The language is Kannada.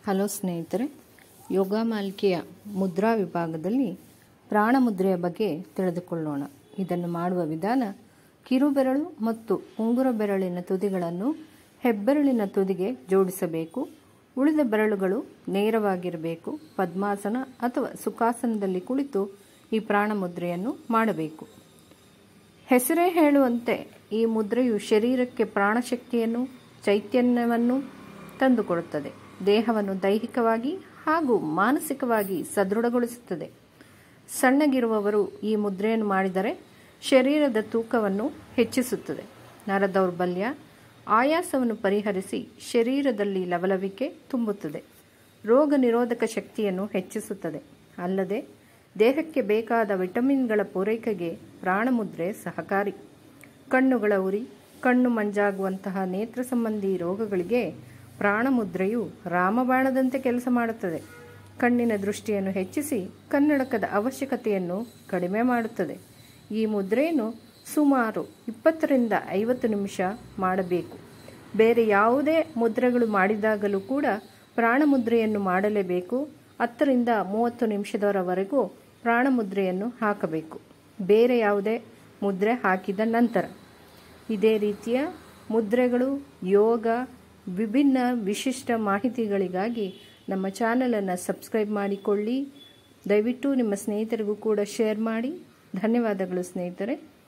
ಹಲೋ ಸ್ನೇಹಿತರೆ ಯೋಗ ಮಾಲಿಕೆಯ ಮುದ್ರಾ ವಿಭಾಗದಲ್ಲಿ ಪ್ರಾಣ ಮುದ್ರೆಯ ಬಗ್ಗೆ ತಿಳಿದುಕೊಳ್ಳೋಣ ಇದನ್ನು ಮಾಡುವ ವಿಧಾನ ಕಿರುಬೆರಳು ಮತ್ತು ಉಂಗುರ ಬೆರಳಿನ ತುದಿಗಳನ್ನು ಹೆಬ್ಬೆರಳಿನ ತುದಿಗೆ ಜೋಡಿಸಬೇಕು ಉಳಿದ ಬೆರಳುಗಳು ನೇರವಾಗಿರಬೇಕು ಪದ್ಮಾಸನ ಅಥವಾ ಸುಖಾಸನದಲ್ಲಿ ಕುಳಿತು ಈ ಪ್ರಾಣ ಮುದ್ರೆಯನ್ನು ಮಾಡಬೇಕು ಹೆಸರೇ ಹೇಳುವಂತೆ ಈ ಮುದ್ರೆಯು ಶರೀರಕ್ಕೆ ಪ್ರಾಣಶಕ್ತಿಯನ್ನು ಚೈತನ್ಯವನ್ನು ತಂದುಕೊಡುತ್ತದೆ ದೇಹವನ್ನು ದೈಹಿಕವಾಗಿ ಹಾಗೂ ಮಾನಸಿಕವಾಗಿ ಸದೃಢಗೊಳಿಸುತ್ತದೆ ಸಣ್ಣಗಿರುವವರು ಈ ಮುದ್ರೆಯನ್ನು ಮಾಡಿದರೆ ಶರೀರದ ತೂಕವನ್ನು ಹೆಚ್ಚಿಸುತ್ತದೆ ನರ ದೌರ್ಬಲ್ಯ ಆಯಾಸವನ್ನು ಪರಿಹರಿಸಿ ಶರೀರದಲ್ಲಿ ಲವಲವಿಕೆ ತುಂಬುತ್ತದೆ ರೋಗ ನಿರೋಧಕ ಶಕ್ತಿಯನ್ನು ಹೆಚ್ಚಿಸುತ್ತದೆ ಅಲ್ಲದೆ ದೇಹಕ್ಕೆ ಬೇಕಾದ ವಿಟಮಿನ್ಗಳ ಪೂರೈಕೆಗೆ ಪ್ರಾಣಮುದ್ರೆ ಸಹಕಾರಿ ಕಣ್ಣುಗಳ ಉರಿ ಕಣ್ಣು ಮಂಜಾಗುವಂತಹ ನೇತ್ರ ಸಂಬಂಧಿ ರೋಗಗಳಿಗೆ ಪ್ರಾಣಮುದ್ರೆಯು ರಾಮಬಾಣದಂತೆ ಕೆಲಸ ಮಾಡುತ್ತದೆ ಕಣ್ಣಿನ ದೃಷ್ಟಿಯನ್ನು ಹೆಚ್ಚಿಸಿ ಕನ್ನಡಕದ ಅವಶ್ಯಕತೆಯನ್ನು ಕಡಿಮೆ ಮಾಡುತ್ತದೆ ಈ ಮುದ್ರೆಯನ್ನು ಸುಮಾರು ಇಪ್ಪತ್ತರಿಂದ ಐವತ್ತು ನಿಮಿಷ ಮಾಡಬೇಕು ಬೇರೆ ಯಾವುದೇ ಮುದ್ರೆಗಳು ಮಾಡಿದಾಗಲೂ ಕೂಡ ಪ್ರಾಣಮುದ್ರೆಯನ್ನು ಮಾಡಲೇಬೇಕು ಹತ್ತರಿಂದ ಮೂವತ್ತು ನಿಮಿಷದವರೆಗೂ ಪ್ರಾಣಮುದ್ರೆಯನ್ನು ಹಾಕಬೇಕು ಬೇರೆ ಯಾವುದೇ ಮುದ್ರೆ ಹಾಕಿದ ನಂತರ ಇದೇ ರೀತಿಯ ಮುದ್ರೆಗಳು ಯೋಗ ವಿಭಿನ್ನ ವಿಶಿಷ್ಟ ಮಾಹಿತಿಗಳಿಗಾಗಿ ನಮ್ಮ ಚಾನಲನ್ನು ಸಬ್ಸ್ಕ್ರೈಬ್ ಮಾಡಿಕೊಳ್ಳಿ ದಯವಿಟ್ಟು ನಿಮ್ಮ ಸ್ನೇಹಿತರಿಗೂ ಕೂಡ ಶೇರ್ ಮಾಡಿ ಧನ್ಯವಾದಗಳು ಸ್ನೇಹಿತರೆ